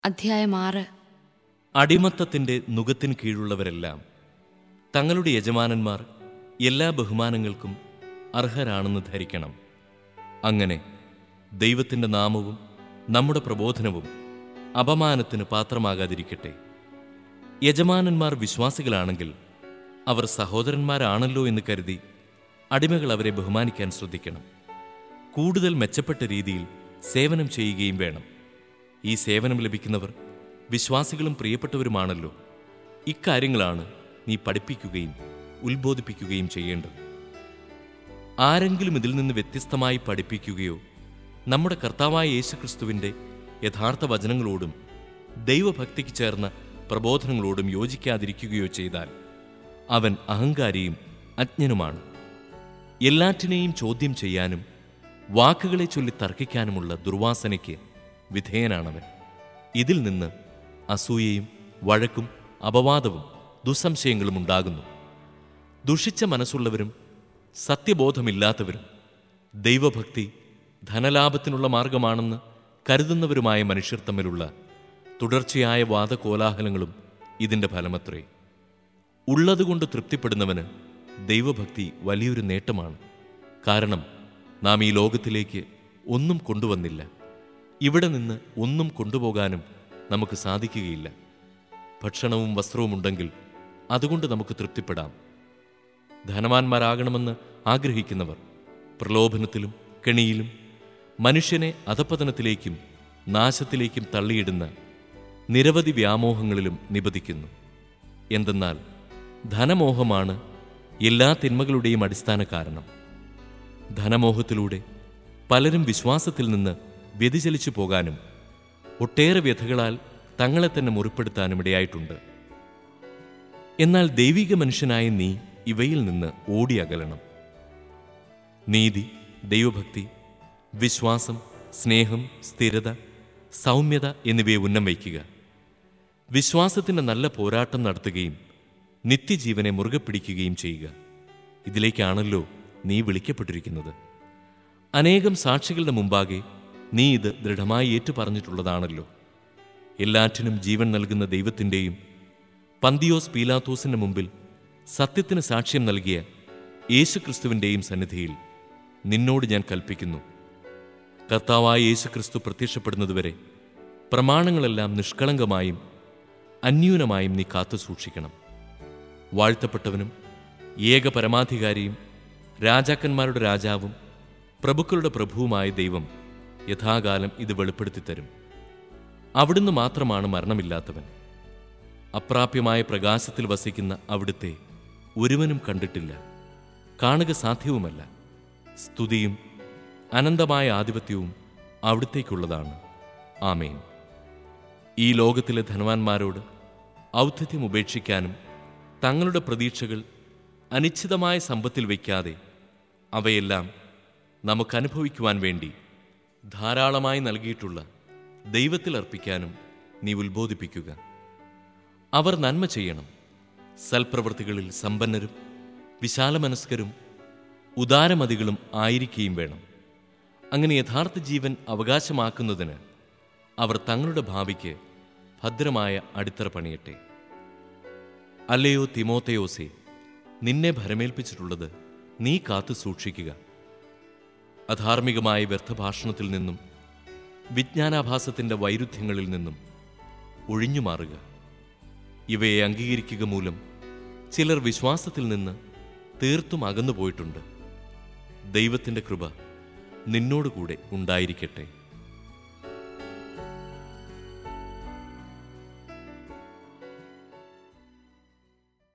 അധ്യായം ആറ് അടിമത്തത്തിന്റെ നുകത്തിന് കീഴുള്ളവരെല്ലാം തങ്ങളുടെ യജമാനന്മാർ എല്ലാ ബഹുമാനങ്ങൾക്കും അർഹരാണെന്ന് ധരിക്കണം അങ്ങനെ ദൈവത്തിന്റെ നാമവും നമ്മുടെ പ്രബോധനവും അപമാനത്തിന് പാത്രമാകാതിരിക്കട്ടെ യജമാനന്മാർ വിശ്വാസികളാണെങ്കിൽ അവർ സഹോദരന്മാരാണല്ലോ എന്ന് കരുതി അടിമകൾ അവരെ ബഹുമാനിക്കാൻ ശ്രദ്ധിക്കണം കൂടുതൽ മെച്ചപ്പെട്ട രീതിയിൽ സേവനം ചെയ്യുകയും വേണം ഈ സേവനം ലഭിക്കുന്നവർ വിശ്വാസികളും പ്രിയപ്പെട്ടവരുമാണല്ലോ ഇക്കാര്യങ്ങളാണ് നീ പഠിപ്പിക്കുകയും ഉത്ബോധിപ്പിക്കുകയും ചെയ്യേണ്ടത് ആരെങ്കിലും ഇതിൽ നിന്ന് വ്യത്യസ്തമായി പഠിപ്പിക്കുകയോ നമ്മുടെ കർത്താവായ യേശുക്രിസ്തുവിന്റെ യഥാർത്ഥ വചനങ്ങളോടും ദൈവഭക്തിക്ക് ചേർന്ന പ്രബോധനങ്ങളോടും യോജിക്കാതിരിക്കുകയോ ചെയ്താൽ അവൻ അഹങ്കാരിയും അജ്ഞനുമാണ് എല്ലാറ്റിനെയും ചോദ്യം ചെയ്യാനും വാക്കുകളെ ചൊല്ലി തർക്കിക്കാനുമുള്ള ദുർവാസനയ്ക്ക് വിധേയനാണവൻ ഇതിൽ നിന്ന് അസൂയയും വഴക്കും അപവാദവും ദുസ്സംശയങ്ങളും ഉണ്ടാകുന്നു ദുഷിച്ച മനസ്സുള്ളവരും സത്യബോധമില്ലാത്തവരും ദൈവഭക്തി ധനലാഭത്തിനുള്ള മാർഗമാണെന്ന് കരുതുന്നവരുമായ മനുഷ്യർ തമ്മിലുള്ള തുടർച്ചയായ വാദകോലാഹലങ്ങളും ഇതിൻ്റെ ഫലമത്രേ ഉള്ളതുകൊണ്ട് തൃപ്തിപ്പെടുന്നവന് ദൈവഭക്തി വലിയൊരു നേട്ടമാണ് കാരണം നാം ഈ ലോകത്തിലേക്ക് ഒന്നും കൊണ്ടുവന്നില്ല ഇവിടെ നിന്ന് ഒന്നും കൊണ്ടുപോകാനും നമുക്ക് സാധിക്കുകയില്ല ഭക്ഷണവും വസ്ത്രവും ഉണ്ടെങ്കിൽ അതുകൊണ്ട് നമുക്ക് തൃപ്തിപ്പെടാം ധനവാന്മാരാകണമെന്ന് ആഗ്രഹിക്കുന്നവർ പ്രലോഭനത്തിലും കെണിയിലും മനുഷ്യനെ അധപ്പതനത്തിലേക്കും നാശത്തിലേക്കും തള്ളിയിടുന്ന നിരവധി വ്യാമോഹങ്ങളിലും നിബദിക്കുന്നു എന്തെന്നാൽ ധനമോഹമാണ് എല്ലാ തിന്മകളുടെയും അടിസ്ഥാന കാരണം ധനമോഹത്തിലൂടെ പലരും വിശ്വാസത്തിൽ നിന്ന് വ്യതിചലിച്ചു പോകാനും ഒട്ടേറെ വ്യഥകളാൽ തങ്ങളെ തന്നെ മുറിപ്പെടുത്താനും ഇടയായിട്ടുണ്ട് എന്നാൽ ദൈവിക മനുഷ്യനായ നീ ഇവയിൽ നിന്ന് ഓടിയകലണം നീതി ദൈവഭക്തി വിശ്വാസം സ്നേഹം സ്ഥിരത സൗമ്യത എന്നിവയെ ഉന്നം വയ്ക്കുക വിശ്വാസത്തിന്റെ നല്ല പോരാട്ടം നടത്തുകയും നിത്യജീവനെ മുറുകെ പിടിക്കുകയും ചെയ്യുക ഇതിലേക്കാണല്ലോ നീ വിളിക്കപ്പെട്ടിരിക്കുന്നത് അനേകം സാക്ഷികളുടെ മുമ്പാകെ നീ ഇത് ദൃഢമായി ഏറ്റുപറഞ്ഞിട്ടുള്ളതാണല്ലോ എല്ലാറ്റിനും ജീവൻ നൽകുന്ന ദൈവത്തിൻ്റെയും പന്തിയോസ് പീലാത്തോസിന്റെ മുമ്പിൽ സത്യത്തിന് സാക്ഷ്യം നൽകിയ യേശുക്രിസ്തുവിൻ്റെയും സന്നിധിയിൽ നിന്നോട് ഞാൻ കൽപ്പിക്കുന്നു കർത്താവായ യേശുക്രിസ്തു പ്രത്യക്ഷപ്പെടുന്നതുവരെ പ്രമാണങ്ങളെല്ലാം നിഷ്കളങ്കമായും അന്യൂനമായും നീ കാത്തു സൂക്ഷിക്കണം വാഴ്ത്തപ്പെട്ടവനും ഏക പരമാധികാരിയും രാജാക്കന്മാരുടെ രാജാവും പ്രഭുക്കളുടെ പ്രഭുവുമായ ദൈവം യഥാകാലം ഇത് വെളിപ്പെടുത്തി തരും അവിടുന്ന് മാത്രമാണ് മരണമില്ലാത്തവൻ അപ്രാപ്യമായ പ്രകാശത്തിൽ വസിക്കുന്ന അവിടുത്തെ ഒരുവനും കണ്ടിട്ടില്ല കാണുക സാധ്യവുമല്ല സ്തുതിയും അനന്തമായ ആധിപത്യവും അവിടുത്തേക്കുള്ളതാണ് ആമേൻ ഈ ലോകത്തിലെ ധനവാന്മാരോട് ഔദ്ധത്യം ഉപേക്ഷിക്കാനും തങ്ങളുടെ പ്രതീക്ഷകൾ അനിശ്ചിതമായ സമ്പത്തിൽ വയ്ക്കാതെ അവയെല്ലാം നമുക്കനുഭവിക്കുവാൻ വേണ്ടി ധാരാളമായി നൽകിയിട്ടുള്ള ദൈവത്തിൽ അർപ്പിക്കാനും നീ ഉത്ബോധിപ്പിക്കുക അവർ നന്മ ചെയ്യണം സൽപ്രവൃത്തികളിൽ സമ്പന്നരും വിശാലമനസ്കരും ഉദാരമതികളും ആയിരിക്കുകയും വേണം അങ്ങനെ യഥാർത്ഥ ജീവൻ അവകാശമാക്കുന്നതിന് അവർ തങ്ങളുടെ ഭാവിക്ക് ഭദ്രമായ അടിത്തറ പണിയട്ടെ അല്ലയോ തിമോത്തയോസെ നിന്നെ ഭരമേൽപ്പിച്ചിട്ടുള്ളത് നീ കാത്തു സൂക്ഷിക്കുക അധാർമികമായ വ്യർത്ഥഭാഷണത്തിൽ നിന്നും വിജ്ഞാനാഭാസത്തിന്റെ വൈരുദ്ധ്യങ്ങളിൽ നിന്നും ഒഴിഞ്ഞുമാറുക ഇവയെ അംഗീകരിക്കുക മൂലം ചിലർ വിശ്വാസത്തിൽ നിന്ന് തീർത്തും അകന്നുപോയിട്ടുണ്ട് ദൈവത്തിന്റെ കൃപ നിന്നോടുകൂടെ ഉണ്ടായിരിക്കട്ടെ